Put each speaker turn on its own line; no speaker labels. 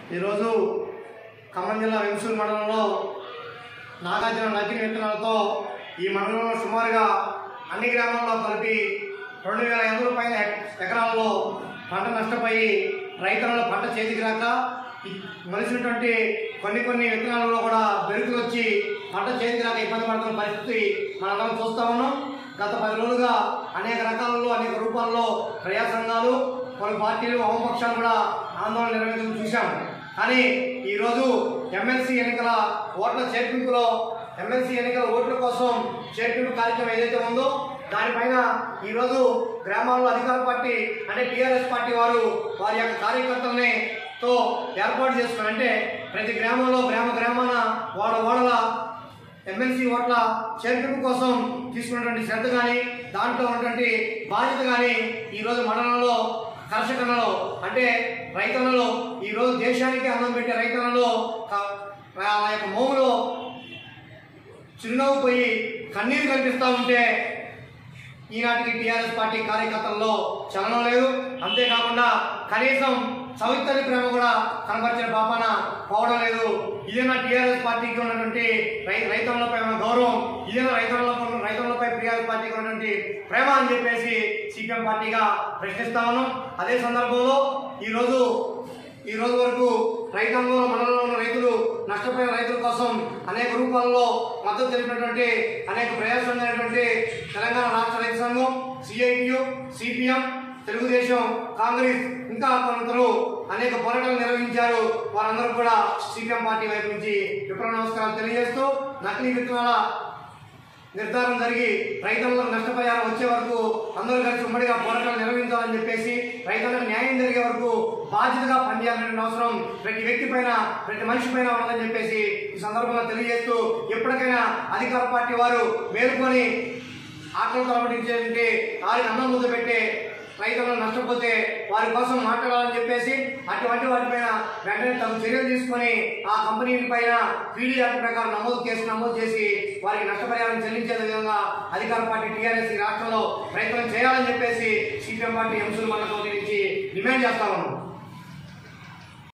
ఈరోజు ఖమ్మం జిల్లా వెంసూరు మండలంలో నాగార్జున నకిలీ విత్తనాలతో ఈ మండలంలో సుమారుగా అన్ని గ్రామాల్లో కలిపి రెండు వేల ఐదు పైన ఎకరాల్లో పంట నష్టపోయి రైతులలో పంట చేతికి రాక ఈ మలిసినటువంటి కొన్ని కొన్ని విత్తనాలలో కూడా బెరుకులు వచ్చి పంట చేతికి రాక ఇబ్బంది పడుతున్న పరిస్థితి మనందరం చూస్తా ఉన్నాం గత పది రోజులుగా అనేక రకాలలో అనేక రూపాల్లో ప్రజా సంఘాలు కొన్ని పార్టీలు వామపక్షాలు కూడా ఆందోళన నిర్వహించడం చూశాం కానీ ఈరోజు ఎమ్మెల్సీ ఎన్నికల ఓట్ల చేర్పింపులో ఎమ్మెల్సీ ఎన్నికల ఓట్ల కోసం చేర్పింపు కార్యక్రమం ఏదైతే ఉందో దానిపైన ఈరోజు గ్రామాల్లో అధికార పార్టీ అంటే టీఆర్ఎస్ పార్టీ వారు వారి యొక్క కార్యకర్తల్ని తో ఏర్పాటు చేసుకుని అంటే ప్రతి గ్రామంలో గ్రామ గ్రామాన వాడ ఓడల ఎమ్మెల్సీ ఓట్ల చేర్పింపు కోసం తీసుకున్నటువంటి శ్రద్ధ కానీ దాంట్లో ఉన్నటువంటి బాధ్యత కానీ ఈరోజు మండలంలో కర్షకులలో అంటే రైతులలో ఈరోజు దేశానికి అన్నం పెట్టే రైతులలో క- ఆ యొక్క మోములో చిరునవ్వు పోయి కన్నీరు కనిపిస్తూ ఉంటే ఈనాటికి టీఆర్ఎస్ పార్టీ కార్యకర్తల్లో చలనం లేదు అంతేకాకుండా కనీసం సవితరి ప్రేమ కూడా కనపరిచిన పాపాన పోవడం లేదు ఇదేనా టీఆర్ఎస్ పార్టీకి ఉన్నటువంటి రై రైతులపై ఉన్న గౌరవం ఇదేనా రైతులలో రైతులపై టీఆర్ఎస్ పార్టీకి ఉన్నటువంటి ప్రేమ అని చెప్పేసి సిపిఎం పార్టీగా ప్రశ్నిస్తా ఉన్నాం అదే సందర్భంలో ఈరోజు ఈ రోజు వరకు రైతాంగంలో మండలంలో ఉన్న రైతులు నష్టపోయిన రైతుల కోసం అనేక రూపాల్లో మద్దతు తెలిపినటువంటి అనేక ప్రయాసమైనటువంటి తెలంగాణ రాష్ట్ర రైతు సంఘం సిఐటియు సిపిఎం తెలుగుదేశం కాంగ్రెస్ ఇంకా కొందరు అనేక పోరాటాలు నిర్వహించారు వారందరూ కూడా సిపిఎం పార్టీ వైపు నుంచి విప్లవ నమస్కారాలు తెలియజేస్తూ నకిలీ విత్తనాల నిర్ధారణ జరిగి రైతులకు నష్టపరిహారం వచ్చే వరకు అందరూ కలిసి ఉమ్మడిగా పోరాటాలు నిర్వహించాలని చెప్పేసి రైతులకు న్యాయం జరిగే వరకు బాధ్యతగా పనిచేయాలనే అవసరం ప్రతి వ్యక్తి పైన ప్రతి మనిషి పైన ఉన్నదని చెప్పేసి ఈ సందర్భంగా తెలియజేస్తూ ఎప్పటికైనా అధికార పార్టీ వారు మేలుకొని ఆటలు తలపడించేటువంటి వారికి అన్నం ముద్ద పెట్టే రైతులను నష్టపోతే వారి కోసం మాట్లాడాలని చెప్పేసి అటువంటి వాటిపైన వెంటనే తమ చర్యలు తీసుకొని ఆ కంపెనీల పైన పీడీ యాక్ట్ ప్రకారం నమోదు కేసు నమోదు చేసి వారికి నష్టపరిహారం చెల్లించే విధంగా అధికార పార్టీ టీఆర్ఎస్ ఈ రాష్ట్రంలో ప్రయత్నం చేయాలని చెప్పేసి సిపిఎం పార్టీ ఎంసులు మండలం నుంచి డిమాండ్ చేస్తా ఉన్నాం